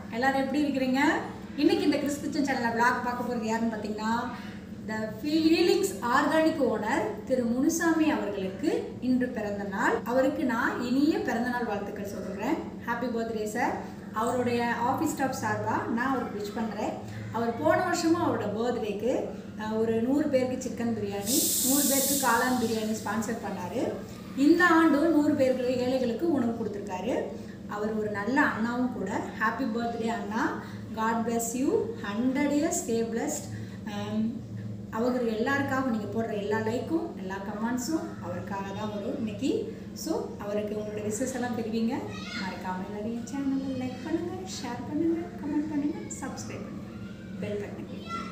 எல்லாரும் எப்படி இருக்கிறீங்க இன்னைக்கு இந்த கிறிஸ் கிச்சன் சேனலில் vlog பார்க்க போகிறது யாருன்னு பார்த்தீங்கன்னா த ஃபீலிங்ஸ் ஆர்கானிக் ஓனர் திரு முனுசாமி அவர்களுக்கு இன்று பிறந்த நாள் அவருக்கு நான் இனிய பிறந்தநாள் வாழ்த்துக்கள் சொல்கிறேன் ஹாப்பி பர்த்டே சார் அவருடைய ஆஃபீஸ் ஸ்டாஃப் சார்பாக நான் அவருக்கு விஷ் பண்ணுறேன் அவர் போன வருஷமும் அவரோட பர்த்டேக்கு ஒரு நூறு பேருக்கு சிக்கன் பிரியாணி நூறு பேருக்கு காளான் பிரியாணி ஸ்பான்சர் பண்ணார் இந்த ஆண்டும் நூறு பேருக்கு ஏழைகளுக்கு உணவு கொடுத்துருக்காரு அவர் ஒரு நல்ல அண்ணாவும் கூட ஹாப்பி பர்த்டே அண்ணா God bless you hundred years stay blessed அவர் எல்லாருக்காகவும் நீங்கள் போடுற எல்லா லைக்கும் எல்லா கமெண்ட்ஸும் அவருக்காக தான் வரும் இன்னைக்கு ஸோ அவருக்கு உங்களோட விசஸ் எல்லாம் தெரிவிங்க மறக்காமல் எல்லாரும் என் சேனலை லைக் பண்ணுங்கள் ஷேர் பண்ணுங்கள் கமெண்ட் பண்ணுங்கள் சப்ஸ்கிரைப் பண்ணுங்கள் பெல் பட்டனை click பண்ணுங்க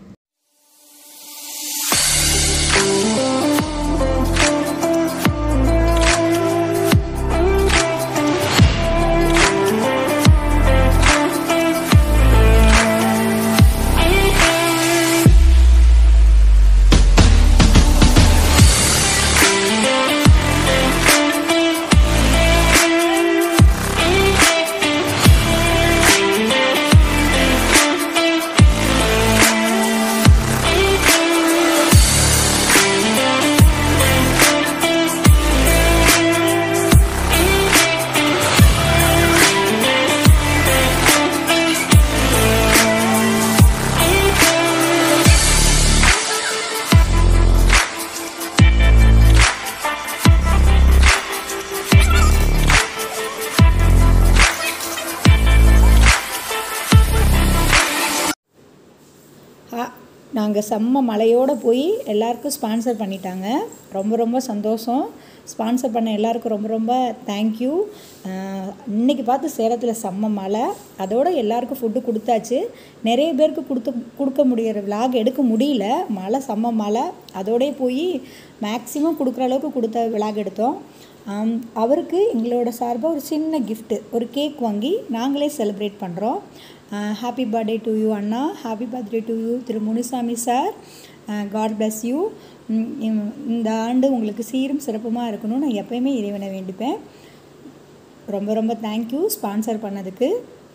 நாங்கள் செம்ம மழையோடு போய் எல்லாருக்கும் ஸ்பான்சர் பண்ணிட்டாங்க ரொம்ப ரொம்ப சந்தோஷம் ஸ்பான்சர் பண்ண எல்லாருக்கும் ரொம்ப ரொம்ப தேங்க்யூ இன்றைக்கி பார்த்து சேலத்தில் செம்ம மழை அதோடு எல்லாருக்கும் ஃபுட்டு கொடுத்தாச்சு நிறைய பேருக்கு கொடுத்து கொடுக்க முடியிற விலாக் எடுக்க முடியல மழை செம்ம மழை அதோடய போய் மேக்ஸிமம் கொடுக்குற அளவுக்கு கொடுத்த விலாக் எடுத்தோம் ஆம், அவருக்கு எங்களோட சார்பாக ஒரு சின்ன gift ஒரு கேக் வாங்கி நாங்களே செலிப்ரேட் பண்ணுறோம் ஹாப்பி பர்த்டே டு யூ அண்ணா ஹாப்பி பர்த்டே டு யூ திரு Munusamy sir God bless you இந்த ஆண்டு உங்களுக்கு சீரும் சிறப்புமாக இருக்கணும்னு நான் எப்பயுமே இறைவனை வேண்டிப்பேன் ரொம்ப ரொம்ப தேங்க்யூ ஸ்பான்சர் பண்ணதுக்கு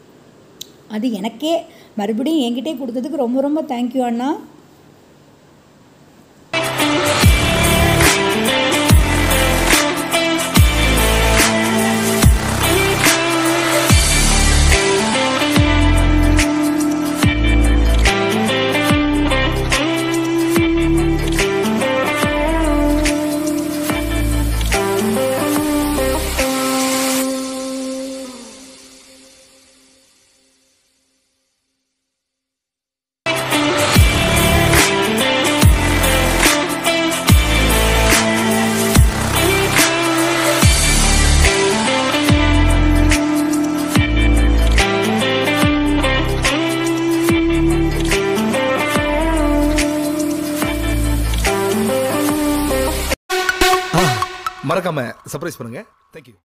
அது எனக்கே மறுபடியும் என்கிட்டே கொடுத்ததுக்கு ரொம்ப ரொம்ப தேங்க்யூ அண்ணா மறக்காம சர்ப்ரைஸ் பண்ணுங்க தேங்க்யூ